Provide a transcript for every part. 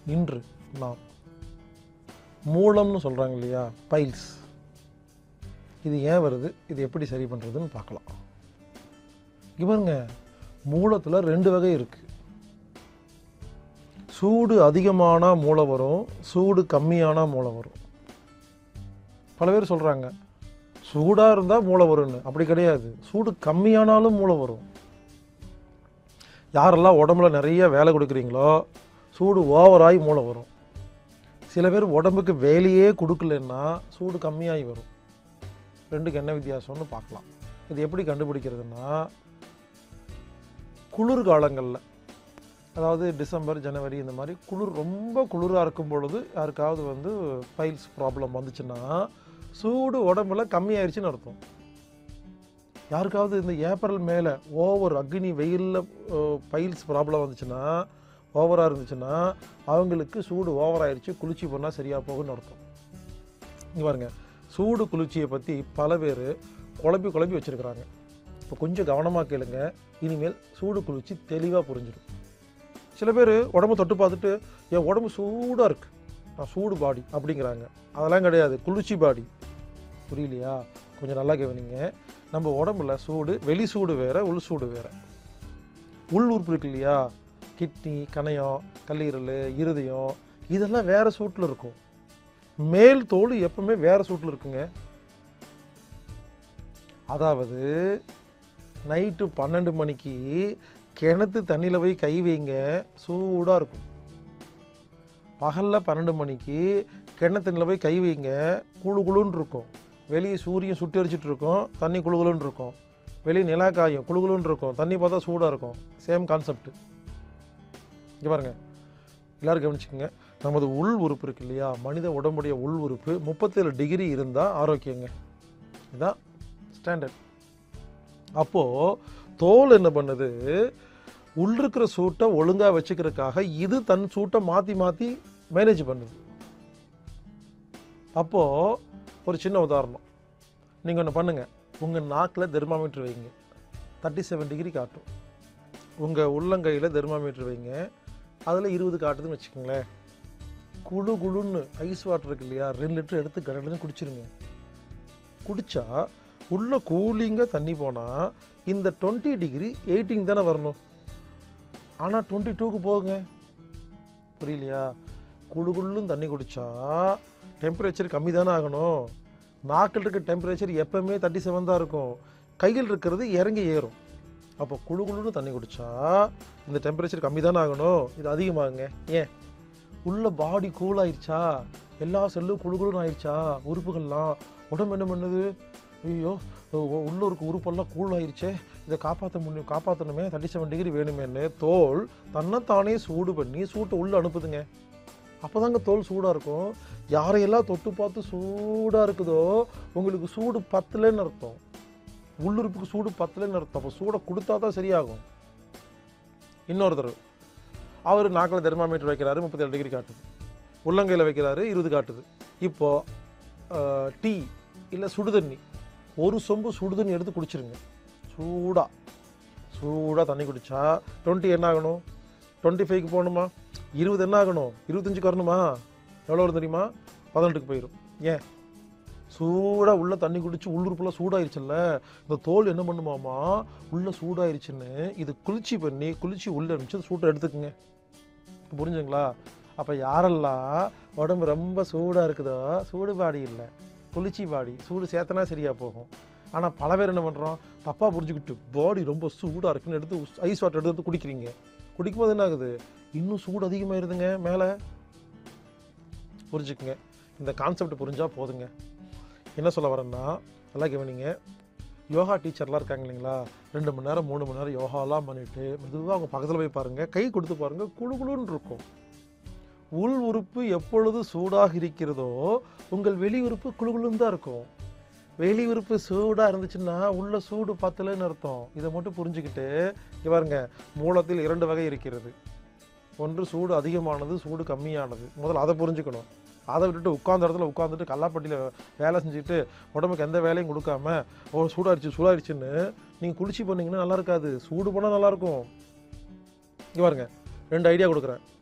இன்று நாம் மூலம்னு சொல்கிறாங்க இல்லையா பைல்ஸ் இது ஏன் வருது இது எப்படி சரி பண்ணுறதுன்னு பார்க்கலாம் இவருங்க மூலத்தில் ரெண்டு வகை இருக்குது சூடு அதிகமான மூளை வரும் சூடு கம்மியான மூளை வரும் பல பேர் சொல்கிறாங்க சூடாக இருந்தால் மூளை வரும்னு அப்படி கிடையாது சூடு கம்மியானாலும் மூளை வரும் யாரெல்லாம் உடம்புல நிறைய வேலை கொடுக்குறீங்களோ சூடு ஓவராகி மூளை வரும் சில பேர் உடம்புக்கு வேலையே கொடுக்கலன்னா சூடு கம்மியாகி வரும் ரெண்டுக்கு என்ன வித்தியாசம்னு பார்க்கலாம் இது எப்படி கண்டுபிடிக்கிறதுனா குளிர் காலங்களில் அதாவது டிசம்பர் ஜனவரி இந்த மாதிரி குளிர் ரொம்ப குளிராக இருக்கும் பொழுது யாருக்காவது வந்து பைல்ஸ் ப்ராப்ளம் வந்துச்சுன்னா சூடு உடம்புல கம்மியாயிருச்சுன்னு அர்த்தம் யாருக்காவது இந்த ஏப்ரல் மேலே ஓவர் அக்னி வெயிலில் பைல்ஸ் ப்ராப்ளம் வந்துச்சுன்னா ஓவராக இருந்துச்சுன்னா அவங்களுக்கு சூடு ஓவர் ஆயிடுச்சு குளிர்ச்சி பண்ணால் சரியாக போகும்னு அர்த்தம் இங்கே பாருங்க சூடு குளிர்ச்சியை பற்றி பல பேர் குழப்பி குழப்பி வச்சுருக்கிறாங்க இப்போ கொஞ்சம் கவனமாக கேளுங்க இனிமேல் சூடு குளிர்ச்சி தெளிவாக புரிஞ்சிடும் சில பேர் உடம்பு தொட்டு பார்த்துட்டு என் உடம்பு சூடாக இருக்குது நான் சூடு பாடி அப்படிங்கிறாங்க அதெல்லாம் கிடையாது குளிர்ச்சி பாடி புரியலையா கொஞ்சம் நல்லா கவனிங்க நம்ம உடம்புல சூடு வெளி சூடு வேறு உள் சூடு வேறு உள் உறுப்பு இருக்கு இல்லையா கிட்னி கணையம் கல்லீரல் இருதயம் இதெல்லாம் வேறு சூட்டில் இருக்கும் மேல் தோல் எப்பவுமே வேறு சூட்டில் இருக்குங்க அதாவது நைட்டு பன்னெண்டு மணிக்கு கிணத்து தண்ணியில் போய் கை வைங்க சூடாக இருக்கும் பகலில் பன்னெண்டு மணிக்கு கிணத்து தண்ணியில் போய் கை வைங்க குழு குழுன்னு இருக்கும் வெளியே சூரியன் சுட்டு எரிச்சிட்டு இருக்கும் தண்ணி குழு குழுன்னு இருக்கும் வெளியே நிலா காயும் குழு குழுன்னு இருக்கும் தண்ணி பார்த்தா சூடாக இருக்கும் சேம் கான்செப்ட் இங்கே பாருங்க எல்லாரும் கவனிச்சுக்கோங்க நமது உள் உறுப்பு இருக்கு இல்லையா மனித உடம்புடைய உள் உறுப்பு முப்பத்தேழு டிகிரி இருந்தால் ஆரோக்கியங்க இதுதான் ஸ்டாண்டர்ட் அப்போது தோல் என்ன பண்ணுது உள்ள இருக்கிற சூட்டை ஒழுங்காக வச்சுக்கிறதுக்காக இது தன் சூட்டை மாற்றி மாற்றி மேனேஜ் பண்ணுது அப்போது ஒரு சின்ன உதாரணம் நீங்கள் ஒன்று பண்ணுங்கள் உங்கள் நாக்கில் தெர்மாமீட்டர் வைங்க தேர்ட்டி செவன் டிகிரி காட்டும் உங்கள் உள்ளங்கையில் தெர்மாமீட்டர் வைங்க அதில் இருபது காட்டுதுன்னு வச்சுக்கோங்களேன் குழு குழுன்னு ஐஸ் வாட்டர் இருக்கு இல்லையா ரெண்டு லிட்டர் எடுத்து கடலுன்னு குடிச்சிருங்க குடித்தா உள்ள கூலிங்காக தண்ணி போனால் இந்த டுவெண்ட்டி டிகிரி எயிட்டிங் தானே வரணும் ஆனால் டுவெண்ட்டி டூக்கு போகுங்க புரியலையா குழு குள்ளும் தண்ணி குடித்தா டெம்பரேச்சர் கம்மி தானே ஆகணும் நாக்கில் இருக்க டெம்பரேச்சர் எப்போவுமே தேர்ட்டி செவன் தான் இருக்கும் கையில் இருக்கிறது இறங்கி ஏறும் அப்போ குழு குளுன்னு தண்ணி குடித்தா இந்த டெம்பரேச்சர் கம்மி தானே ஆகணும் இது அதிகமாகுங்க ஏன் உள்ள பாடி கூல் ஆயிடுச்சா எல்லா செல்லும் குழு குளுன்னு ஆயிடுச்சா உறுப்புகள்லாம் உடம்பு என்ன பண்ணுது ஐயோ உ- உள்ள இருக்க உறுப்பெல்லாம் கூல் ஆயிடுச்சே இதை காப்பாற்ற முடியும் காப்பாற்றணுமே தேர்ட்டி செவன் டிகிரி வேணுமேன்னு தோல் தன்னைத்தானே சூடு பண்ணி சூட்டை உள்ளே அனுப்புதுங்க அப்போதாங்க தோல் சூடாக இருக்கும் யாரையெல்லாம் தொட்டு பார்த்து சூடாக இருக்குதோ உங்களுக்கு சூடு பத்தலைன்னு அர்த்தம் உள்ளுறுப்புக்கு சூடு பத்தலைன்னு அர்த்தம் அப்போ சூடை கொடுத்தா தான் சரியாகும் இன்னொருத்தர் அவர் நாக்கில் தெர்மாமீட்டர் வைக்கிறாரு முப்பத்தேழு டிகிரி காட்டுது உள்ளங்கையில் வைக்கிறாரு இருபது காட்டுது இப்போது டீ இல்லை சுடுதண்ணி ஒரு சொம்பு சுடுதண்ணி எடுத்து குடிச்சிருங்க சூடாக சூடாக தண்ணி குடித்தா டுவெண்ட்டி என்ன ஆகணும் டுவெண்ட்டி ஃபைவ்க்கு போகணுமா இருபது என்ன ஆகணும் இருபத்தஞ்சுக்கு வரணுமா எவ்வளோ வரும் தெரியுமா பதினெட்டுக்கு போயிடும் ஏன் சூடாக உள்ள தண்ணி குடிச்சு உள்ளுறுப்புலாம் சூடாயிருச்சுல்ல இந்த தோல் என்ன பண்ணுமாமா உள்ள சூடாயிருச்சுன்னு இது குளிர்ச்சி பண்ணி குளிர்ச்சி உள்ள இருந்துச்சு சூட்டை எடுத்துக்குங்க இப்ப புரிஞ்சுங்களா அப்போ யாரெல்லாம் உடம்பு ரொம்ப சூடாக இருக்குதோ சூடு பாடி இல்லை குளிர்ச்சி பாடி சூடு சேர்த்தனா சரியாக போகும் ஆனால் பல பேர் என்ன பண்ணுறோம் தப்பாக புரிஞ்சுக்கிட்டு பாடி ரொம்ப சூடாக இருக்குன்னு எடுத்து ஐஸ் வாட்டர் எடுத்து குடிக்கிறீங்க குடிக்கும்போது என்ன ஆகுது இன்னும் சூடு அதிகமாயிருதுங்க மேலே புரிஞ்சுக்குங்க இந்த கான்செப்ட் புரிஞ்சால் போதுங்க என்ன சொல்ல வரேன்னா நல்லா கவனிங்க யோகா டீச்சர்லாம் இருக்காங்க இல்லைங்களா ரெண்டு மணி நேரம் மூணு மணி நேரம் யோகாலாம் பண்ணிட்டு மெதுவாக அவங்க பக்கத்தில் போய் பாருங்கள் கை கொடுத்து பாருங்கள் குழு குழுன்னு இருக்கும் உள் உறுப்பு எப்பொழுது சூடாக இருக்கிறதோ உங்கள் வெளி உறுப்பு குழு குழுன்னு தான் இருக்கும் வெளி உறுப்பு சூடாக இருந்துச்சுன்னா உள்ள சூடு பத்தலைன்னு அர்த்தம் இதை மட்டும் புரிஞ்சுக்கிட்டு இங்க பாருங்க மூலத்தில் இரண்டு வகை இருக்கிறது ஒன்று சூடு அதிகமானது சூடு கம்மியானது முதல்ல அதை புரிஞ்சுக்கணும் அதை விட்டுட்டு உட்கார்ந்த இடத்துல உட்காந்துட்டு கல்லாப்பட்டியில் வேலை செஞ்சுட்டு உடம்புக்கு எந்த வேலையும் கொடுக்காம ஓ சூடாயிருச்சு சூடாயிருச்சுன்னு நீங்கள் குளிர்ச்சி பண்ணீங்கன்னா நல்லா இருக்காது சூடு பண்ணால் நல்லாயிருக்கும் இங்கே பாருங்க ரெண்டு ஐடியா கொடுக்குறேன்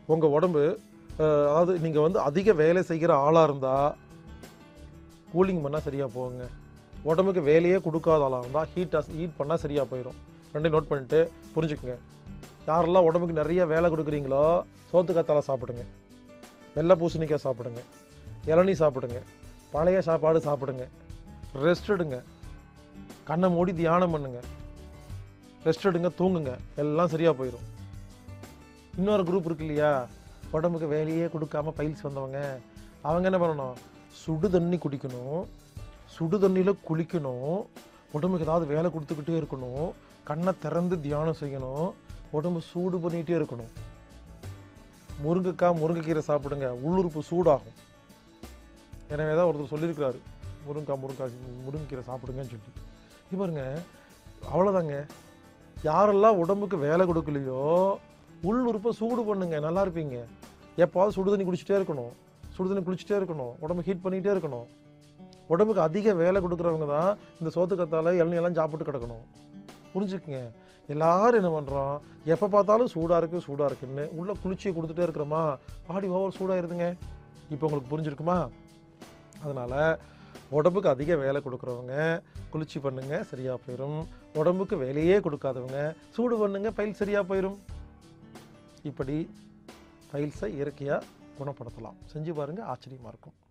உங்கள் உடம்பு அஹ், அதாவது நீங்கள் வந்து அதிக வேலை செய்கிற ஆளாக இருந்தால் கூலிங் பண்ணால் சரியாக போகுங்க உடம்புக்கு வேலையே கொடுக்காத ஆளாக இருந்தால் ஹீட் ஹீட் பண்ணால் சரியாக போயிடும் ரெண்டையும் நோட் பண்ணிட்டு புரிஞ்சுக்குங்க யாரெல்லாம் உடம்புக்கு நிறைய வேலை கொடுக்குறீங்களோ சோத்து கத்தாழை சாப்பிடுங்க வெள்ளை பூசணிக்காய் சாப்பிடுங்க இளநீ சாப்பிடுங்க பழைய சாப்பாடு சாப்பிடுங்க ரெஸ்ட் எடுங்க கண்ணை மூடி தியானம் பண்ணுங்க ரெஸ்ட் எடுங்க தூங்குங்க எல்லாம் சரியாக போயிடும் இன்னொரு குரூப் இருக்கு இல்லையா உடம்புக்கு வேலையே கொடுக்காம பைல்ஸ் வந்தவங்க அவங்க என்ன பண்ணணும் சுடு தண்ணி குடிக்கணும் சுடு தண்ணியில் குளிக்கணும் உடம்புக்கு ஏதாவது வேலை கொடுத்துக்கிட்டே இருக்கணும் கண்ணை திறந்து தியானம் செய்யணும் உடம்பு சூடு பண்ணிகிட்டே இருக்கணும் முருங்கைக்காய் முருங்கைக்கீரை சாப்பிடுங்க உள்ளுறுப்பு சூடாகும் எனவே தான் ஒருத்தர் சொல்லியிருக்கிறாரு முருங்கைக்காய் முருங்கைக்காய் முருங்கைக்கீரை சாப்பிடுங்கன்னு சொல்லி இது பாருங்க அவ்வளோதாங்க யாரெல்லாம் உடம்புக்கு வேலை கொடுக்கலையோ உள் உறுப்பை சூடு பண்ணுங்க நல்லா இருப்பீங்க எப்போவாவது சுடு தண்ணி குடிச்சிட்டே இருக்கணும் சுடு தண்ணி குளிச்சுட்டே இருக்கணும் உடம்பு ஹீட் பண்ணிகிட்டே இருக்கணும் உடம்புக்கு அதிக வேலை கொடுக்குறவங்க தான் இந்த சோத்து கத்தால இளநீலாம் சாப்பிட்டு கிடக்கணும் புரிஞ்சுக்குங்க எல்லாரும் என்ன பண்ணுறோம் எப்போ பார்த்தாலும் சூடாக இருக்குது சூடாக இருக்குன்னு உள்ள குளிர்ச்சியை கொடுத்துட்டே இருக்கிறோமா பாடி ஓவர் சூடாயிருதுங்க இப்போ உங்களுக்கு புரிஞ்சிருக்குமா அதனால் உடம்புக்கு அதிக வேலை கொடுக்குறவங்க குளிர்ச்சி பண்ணுங்க சரியாக போயிடும் உடம்புக்கு வேலையே கொடுக்காதவங்க சூடு பண்ணுங்க பயில் சரியாக போயிடும் இப்படி பைல்ஸை இயற்கையாக குணப்படுத்தலாம் செஞ்சு பாருங்கள் ஆச்சரியமாக இருக்கும்